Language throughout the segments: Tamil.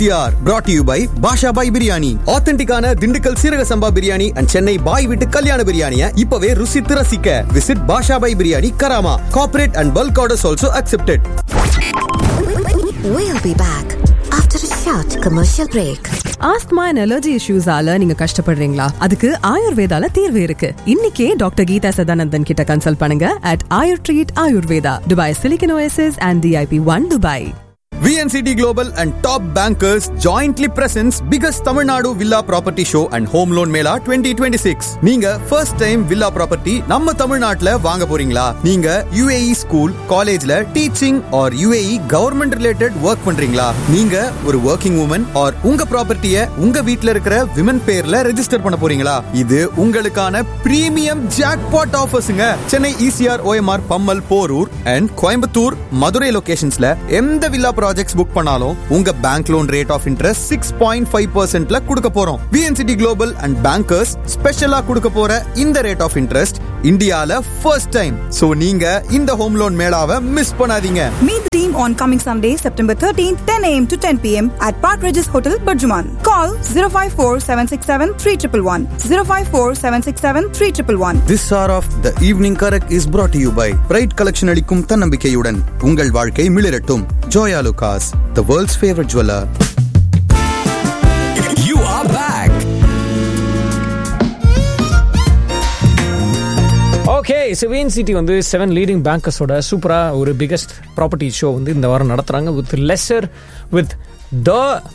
R brought to you by Basha Bhai biryani ஆத்தென்டிக்கான திண்டுக்கல் சீரக சம்பா பிரியாணி அண்ட் சென்னை பாய் வீட்டு கல்யாண பிரியாணியை இப்பவே ருசித்து ரசிக்க visit Basha Bhai biryani Karama corporate and bulk orders also accepted We'll be back after a short commercial break. Asthma and allergy இஷ்யூஸால நீங்க கஷ்டப்படுறீங்களா அதுக்கு ஆயுர்வேதால தீர்வு இருக்கு இன்னைக்கே டாக்டர் கீதா சதானந்தன் கிட்ட கன்சல்ட் பண்ணுங்க at Ayur treat Ayurveda Dubai silicon oasis and DIP one Dubai VNCT Global and top bankers jointly presents biggest Tamil Nadu Villa Property Show and Home Loan Mela 2026. நீங்க first time villa property நம்ம தமிழ்நாட்டுல வாங்க போறீங்களா நீங்க UAE ஸ்கூல் காலேஜ்ல teaching or UAE government related work பண்றீங்களா நீங்க ஒரு ஒர்க்கிங் உமன் ஆர் உங்க ப்ராப்பர்ட்டிய உங்க வீட்ல இருக்கிற விமன் பேர்ல ரெஜிஸ்டர் பண்ண போறீங்களா இது உங்களுக்கான பிரீமியம் ஜாக்பாட் ஆஃபர்ஸ்ங்க Chennai ECR OMR Pammal Porur and Coimbatore Madurai லொகேஷன்ஸ்ல எந்த வில்லா ப்ராஜெக்ட்ஸ் புக் பண்ணாலும் உங்க bank loan rate of interest six point five பர்சன்ட்ல கொடுக்க போறோம் விஎன்சிடி குளோபல் அண்ட் பேங்கர்ஸ் ஸ்பெஷலா கொடுக்க போற இந்த ரேட் ஆஃப் இன்ட்ரெஸ்ட் இந்தியால ஃபர்ஸ்ட் டைம் சோ நீங்க இந்த ஹோம் லோன் மேளாவை மிஸ் பண்ணாதீங்க Meet the team on coming Sunday, September 13th, 10 a.m. to 10 p.m. at Park Regis Hotel, Burjuman. Call 054 767 3111. 054 767 3111. This hour of the evening correct is brought to you by pride collection அளிக்கும் தன்னம்பிக்கையுடன் உங்கள் வாழ்க்கை மிளிரட்டும் Joyalukkas the world's favourite jeweller You are back. Okay seven city வந்து செவன் லீடிங் பேங்கர்ஸோட சூப்பராக ஒரு பிகெஸ்ட் ப்ராப்பர்ட்டி ஷோ வந்து இந்த வாரம் நடத்துகிறாங்க with lesser with the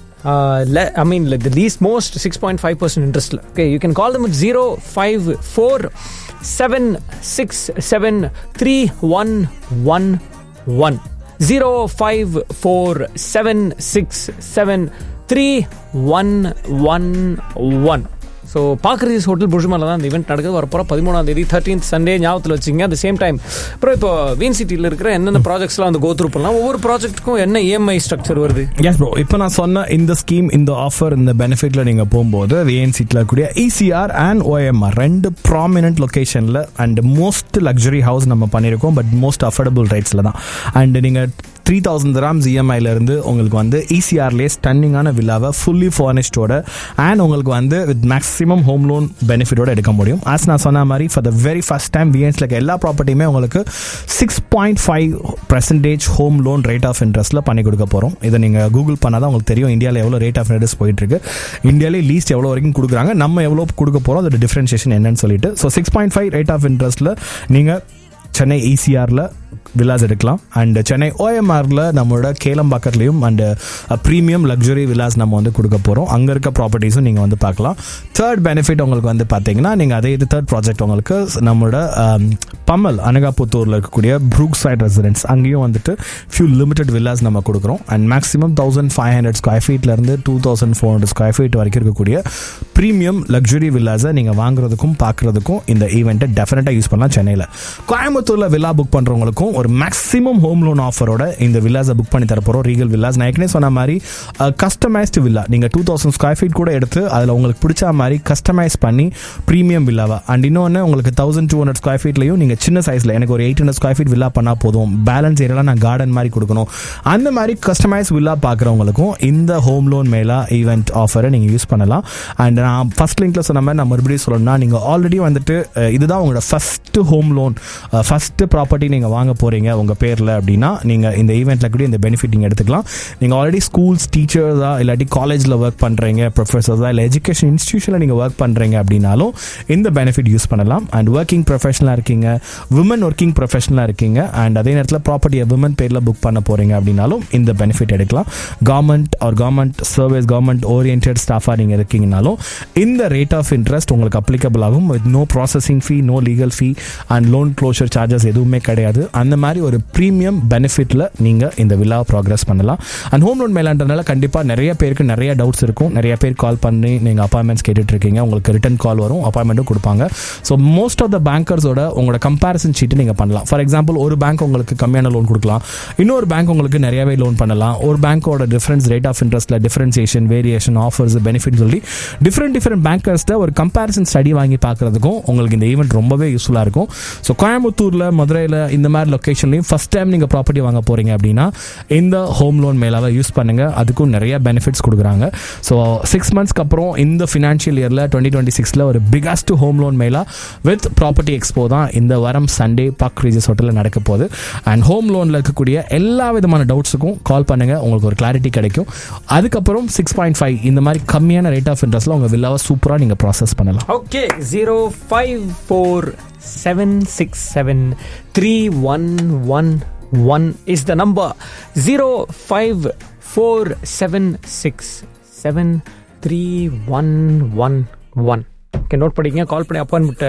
I mean the least most six point five percent இன்ட்ரெஸ்ட்ல okay you can call them at zero five four seven six seven three one one one zero five four seven six seven three one one one so பாக்ரீஸ் ஹோட்டல் புருஷமால தான் இந்த இவெண்ட் நடக்குது வரப்போகிற பதிமூணாம் தேதி தேர்ட்டீன்த் சண்டே ஞாபகத்தில் வச்சிங்க அட் சேம் டைம் அப்புறம் இப்போ வீன் சிட்டியில் இருக்கிற என்னென்ன ப்ராஜெக்ட்ஸ்லாம் வந்து கோத்ரூ பண்ணலாம் ஒவ்வொரு ப்ராஜெக்ட்டுக்கும் என்ன இஎம்ஐ ஸ்ட்ரக்சர் வருது எஸ் ப்ரோ இப்போ நான் சொன்ன இந்த ஸ்கீம் இந்த ஆஃபர் இந்த பெனிஃபிட்ல நீங்க போகும்போது விஎன்சிட்டில் இருக்கக்கூடிய இசிஆர் அண்ட் ஓஎம்ஆர் ரெண்டு ப்ராமினன்ட் லொகேஷன்ல அண்ட் மோஸ்ட் லக்ஸரி ஹவுஸ் நம்ம பண்ணியிருக்கோம் பட் மோஸ்ட் அஃபோர்டபுள் ரேட்ஸ்ல தான் அண்ட் நீங்க த்ரீ தௌசண்ட் கிராம்ஸ் இஎம்ஐல இருந்து உங்களுக்கு வந்து இசிஆர்லேயே ஸ்டன்னிங்கான வில்லாவை ஃபுல்லி ஃபர்னிஷ்டோட அண்ட் உங்களுக்கு வந்து வித் மேக்ஸிமம் ஹோம் லோன் பெனிஃபிட்டோட எடுக்க முடியும் ஆஸ் நான் சொன்ன மாதிரி for the very first time விஎன்ஸ்ல இருக்க எல்லா ப்ராப்பர்ட்டியுமே உங்களுக்கு six point five percentage home loan rate of இன்ட்ரெஸ்ட்ல பண்ணி கொடுக்க போகிறோம் இதை நீங்கள் கூகுள் பண்ணால் தான் உங்களுக்கு தெரியும் இந்தியாவில் எவ்வளோ ரேட் ஆஃப் இன்ட்ரெஸ்ட் போயிட்டு இருக்கு இந்தியாவிலே லீஸ்ட் எவ்வளோ வரைக்கும் கொடுக்குறாங்க நம்ம எவ்வளோ கொடுக்க போகிறோம் அதோட டிஃபரன்ஷியேஷன் என்னன்னு சொல்லிட்டு so six point five rate of இன்ட்ரெஸ்ட்ல நீங்கள் சென்னை இசிஆரில் வில்லாஸ் எடுக்கலாம் அண்ட் சென்னை ஓஎம்ஆரில் நம்மளோட கேளம்பாக்கத்துலேயும் அண்ட் ப்ரீமியம் லக்ஸுரி வில்லாஸ் நம்ம வந்து கொடுக்க போகிறோம் அங்கே இருக்க ப்ராப்பர்ட்டிஸும் நீங்கள் வந்து பார்க்கலாம் தேர்ட் பெனிஃபிட் உங்களுக்கு வந்து பார்த்தீங்கன்னா நீங்கள் அதே இது தேர்ட் ப்ராஜெக்ட் உங்களுக்கு நம்மளோட ஆம், பம்மல் அனகாபுத்தூரில் இருக்கக்கூடிய ப்ரூக் சைட் ரெசிடென்ஸ் அங்கேயும் வந்துட்டு ஃபியூ லிமிடெட் வில்லாஸ் நம்ம கொடுக்குறோம் and maximum thousand five hundred square ஃபீட்லேருந்து two thousand four hundred square feet வரைக்கும் இருக்கக்கூடிய ப்ரீமியம் லக்ஸுரி வில்லாஸை நீங்கள் வாங்குறதுக்கும் பார்க்குறதுக்கும் இந்த ஈவெண்ட்டை டெஃபினட்டாக யூஸ் பண்ணலாம் சென்னையில் கோயம்புத்தூரில் வில்லா புக் பண்ணுறவங்களுக்கும் ஒரு மேக்ஸிமம் ஹோம் லோன் ஆஃபரோட இந்த வில்லாஸை புக் பண்ணி தரப்போகிறோம் ரீகல் வில்லாஸ் நான் ஏற்கனவே சொன்ன மாதிரி கஸ்டமைஸ்டு வில்லா நீங்கள் டூ தௌசண்ட் ஸ்கொயர் ஃபீட் கூட எடுத்து அதில் உங்களுக்கு பிடிச்ச மாதிரி கஸ்டமைஸ் பண்ணி ப்ரீமியம் வில்லாவா அண்ட் இன்னொன்று உங்களுக்கு தௌசண்ட் டூ ஹண்ட்ரட் ஸ்கொயர் ஃபீட்லையும் நீங்கள் சின்ன சைஸில் எனக்கு ஒரு eight hundred square feet villa பண்ணால் போதும் பேலன்ஸ் ஏரியாலாம் நான் கார்டன் மாதிரி கொடுக்கணும் அந்த மாதிரி கஸ்டமைஸ் வில்லா பார்க்குறவங்களுக்கும் இந்த ஹோம் லோன் மேலா ஈவெண்ட் ஆஃபரை நீங்கள் யூஸ் பண்ணலாம் அண்ட் நான் ஃபர்ஸ்ட் லிங்க்ல சொன்ன மாதிரி நான் மறுபடியும் சொல்லணும்னா நீங்கள் ஆல்ரெடி வந்துட்டு அஹ், இதுதான் உங்களோட first home loan first property நீங்கள் வாங்க போறீங்க உங்கள் பேரில் அப்படின்னா நீங்கள் இந்த ஈவெண்ட்டில் கூட இந்த பெனிஃபிட் நீங்கள் எடுத்துக்கலாம் நீங்கள் ஆல்ரெடி ஸ்கூல்ஸ் டீச்சர்ஸா இல்லாட்டி காலேஜில் ஒர்க் பண்ணுறீங்க ப்ரொஃபஸர்ஸா இல்லை எஜுகேஷன் இன்ஸ்டியூஷனில் நீங்கள் ஒர்க் பண்ணுறீங்க அப்படின்னாலும் இந்த பெனிஃபிட் யூஸ் பண்ணலாம் அண்ட் ஒர்க்கிங் ப்ரொஃபஷனலாக இருக்கீங்க விமன் ஒர்க்கிங் ப்ரொஃபஷனலாக இருக்கீங்க அண்ட் அதே நேரத்தில் ப்ராப்பர்ட்டியை விமன் பேரில் புக் பண்ண போகிறீங்க அப்படின்னாலும் இந்த பெனிஃபிட் எடுக்கலாம் government or government service government orient ஸ்டாஃபாக நீங்கள் இருக்கீங்கனாலும் இந்த ரேட் ஆஃப் இன்ட்ரெஸ்ட் உங்களுக்கு அப்ளிகபிள் ஆகும் with no processing fee no legal fee and loan closure charges எதுவுமே கிடையாது அந்த மாதிரி ஒரு ப்ரீமியம் பெனிஃபிட்டில் நீங்கள் இந்த விழா ப்ராக்ரஸ் பண்ணலாம் அண்ட் ஹோம் லோன் மேலான்றதுனால கண்டிப்பாக நிறைய பேருக்கு நிறைய டவுட்ஸ் இருக்கும் நிறைய பேர் கால் பண்ணி நீங்கள் அப்பாயின்மெண்ட்ஸ் கேட்டுட்டு இருக்கீங்க உங்களுக்கு ரிட்டன் கால் வரும் அப்பாயின்மெண்ட்டும் கொடுப்பாங்க ஸோ மோஸ்ட் ஆஃப் த பேங்கர்ஸோட உங்களோட கம்பேரிசன் ஷீட் நீங்கள் பண்ணலாம் ஃபார் எக்ஸாம்பிள் ஒரு பேங்க் உங்களுக்கு கம்மியான லோன் கொடுக்கலாம் இன்னொரு பேங்க் உங்களுக்கு நிறையவே லோன் பண்ணலாம் ஒரு பேங்க்கோட டிஃபரன்ஸ் ரேட் ஆஃப் இன்ட்ரெஸ்ட்ல டிஃபரன்சியேஷன் வேரியேஷன் ஆஃபர்ஸ் பெனிஃபிட் சொல்லி டிஃப்ரெண்ட் டிஃப்ரெண்ட் பேங்கர்ஸ்ட ஒரு கம்பேரிசன் ஸ்டடி வாங்கி பார்க்கறதுக்கும் உங்களுக்கு இந்த ஈவெண்ட் ரொம்பவே யூஸ்ஃபுல்லாக இருக்கும் ஸோ கோயம்புத்தூரில் மதுரையில் இந்த மாதிரி லொக்கேஷன் லொக்கேஷன்லையும் ஃபர்ஸ்ட் டைம் நீங்கள் ப்ராப்பர்ட்டி வாங்க போகிறீங்க அப்படின்னா இந்த ஹோம் லோன் மேலாவை யூஸ் பண்ணுங்கள் அதுக்கும் நிறைய பெனிஃபிட்ஸ் கொடுக்குறாங்க ஸோ சிக்ஸ் மந்த்ஸ்க்கு அப்புறம் இந்த ஃபினான்ஷியல் இயரில் டுவெண்ட்டி டுவெண்ட்டி சிக்ஸில் ஒரு biggest home loan mela with property expo தான் இந்த வாரம் சண்டே பாக் ரீஜஸ் ஹோட்டலில் நடக்க போகுது அண்ட் ஹோம் லோனில் இருக்கக்கூடிய எல்லா விதமான டவுட்ஸுக்கும் கால் பண்ணுங்கள் உங்களுக்கு ஒரு கிளாரிட்டி கிடைக்கும் அதுக்கப்புறம் சிக்ஸ் பாயிண்ட் ஃபைவ் இந்த மாதிரி கம்மியான ரேட் ஆஃப் இன்ட்ரெஸ்ட்டில் உங்கள் வில்லாவை சூப்பராக நீங்கள் ப்ராசஸ் பண்ணலாம் okay zero five four seven six seven three one one one is the number zero five four seven six seven three one one one okay note பண்ணிக்கங்க கால் பண்ணி அப்பாயின்மெண்ட்